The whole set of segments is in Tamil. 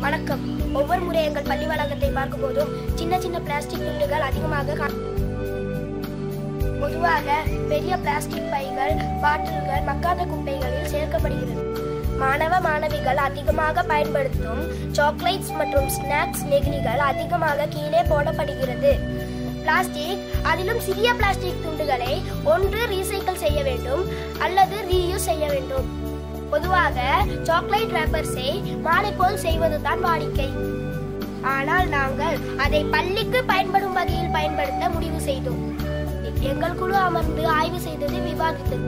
வணக்கம் ஒவ்வொரு முறை எங்கள் பள்ளி வளாகத்தை பார்க்கும் போதும் சின்ன சின்ன பிளாஸ்டிக் துண்டுகள் அதிகமாக கா- பொதுவாக பெரிய பிளாஸ்டிக் பைகள் பாட்டில்கள் மக்காத குப்பைகளில் சேர்க்கப்படுகிறது மாணவ மாணவிகள் அதிகமாக பயன்படுத்தும் சாக்லேட்ஸ் மற்றும் ஸ்நாக்ஸ் நெகிழிகள் அதிகமாக கீழே போடப்படுகிறது பிளாஸ்டிக் அதிலும் சிறிய பிளாஸ்டிக் துண்டுகளை ஒன்று ரீசைக்கிள் செய்ய வேண்டும் அல்லது ரீயூஸ் செய்ய வேண்டும் பொதுவாக சாக்லேட் ரேப்பர்ஸை மாலை போல் செய்வதுதான் வாடிக்கை ஆனால் நாங்கள் அதை பள்ளிக்கு பயன்படும் வகையில் பயன்படுத்த முடிவு செய்தோம் எங்கள் குழு அமர்ந்து ஆய்வு செய்தது விவாதித்தது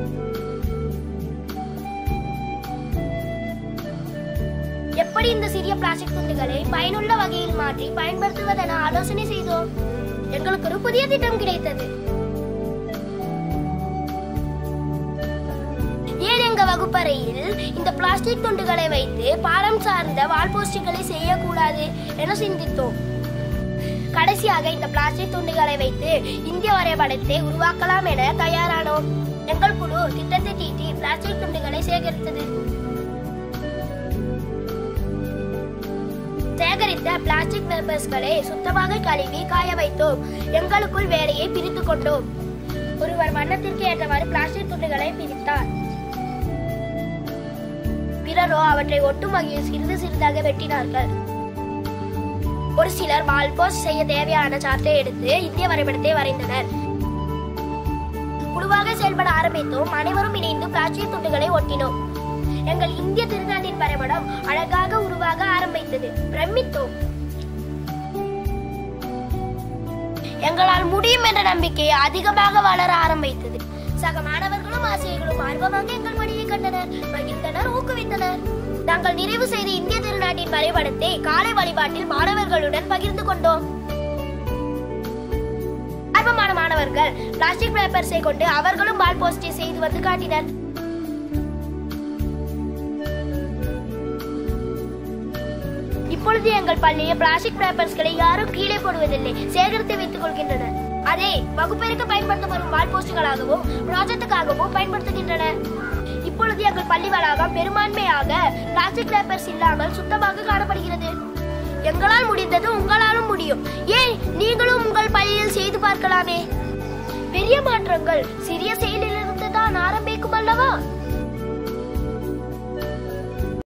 எப்படி இந்த சிறிய பிளாஸ்டிக் துண்டுகளை பயனுள்ள வகையில் மாற்றி பயன்படுத்துவதென ஆலோசனை செய்தோம் எங்களுக்கு ஒரு புதிய திட்டம் கிடைத்தது ஏன் எங்க வகுப்பறையில் இந்த பிளாஸ்டிக் துண்டுகளை வைத்து பாலம் சார்ந்த வால் போஸ்டுகளை செய்யக்கூடாது என சிந்தித்தோம் கடைசியாக இந்த பிளாஸ்டிக் துண்டுகளை வைத்து இந்திய வரைபடத்தை உருவாக்கலாம் என தயாரானோம் எங்கள் குழு திட்டத்தை தீட்டி பிளாஸ்டிக் துண்டுகளை சேகரித்தது சேகரித்த பிளாஸ்டிக் பேப்பர்ஸ்களை சுத்தமாக கழுவி காய வைத்தோம் எங்களுக்குள் வேலையை பிரித்துக் கொண்டோம் ஒருவர் வண்ணத்திற்கு ஏற்றவாறு பிளாஸ்டிக் துண்டுகளை பிரித்தார் பிறரோ அவற்றை ஒட்டும் வகையில் சிறிது சிறிதாக வெட்டினார்கள் ஒரு சிலர் வால் போஸ்ட் செய்ய தேவையான சார்ட்டை எடுத்து இந்திய வரைபடத்தை வரைந்தனர் குழுவாக செயல்பட ஆரம்பித்தோம் அனைவரும் இணைந்து பிளாஸ்டிக் துண்டுகளை ஒட்டினோம் எங்கள் இந்திய திருநாட்டின் வரைபடம் அழகாக உருவாக ஆரம்பித்தது பிரமித்தோம் எங்களால் முடியும் என்ற நம்பிக்கை அதிகமாக வளர ஆரம்பித்தது சக மாணவர்களும் ஆசிரியர்களும் ஆர்வமாக எங்கள் பணியை கண்டனர் மகிழ்ந்தனர் ஊக்குவித்தனர் நாங்கள் நிறைவு செய்த இந்திய திருநாட்டின் வரைபடத்தை காலை வழிபாட்டில் மாணவர்களுடன் பகிர்ந்து கொண்டோம் ஆர்வமான மாணவர்கள் பிளாஸ்டிக் பேப்பர்ஸை கொண்டு அவர்களும் வால் போஸ்டை செய்து வந்து காட்டினர் இப்பொழுது எங்கள் பள்ளியில் பிளாஸ்டிக் பேப்பர்ஸ்களை யாரும் கீழே போடுவதில்லை சேகரித்து வைத்துக் கொள்கின்றனர் அதை வகுப்பிற்கு பயன்படுத்தப்படும் வால் போஸ்டுகளாகவும் ப்ராஜெக்டுக்காகவும் பயன்படுத்துகின்றனர் இப்பொழுது எங்கள் பள்ளி வளாகம் பெரும்பான்மையாக பிளாஸ்டிக் பேப்பர்ஸ் இல்லாமல் சுத்தமாக காணப்படுகிறது எங்களால் முடிந்தது உங்களாலும் முடியும் ஏன் நீங்களும் உங்கள் பள்ளியில் செய்து பார்க்கலாமே பெரிய மாற்றங்கள் சிறிய செயலிலிருந்து தான் ஆரம்பிக்கும் அல்லவா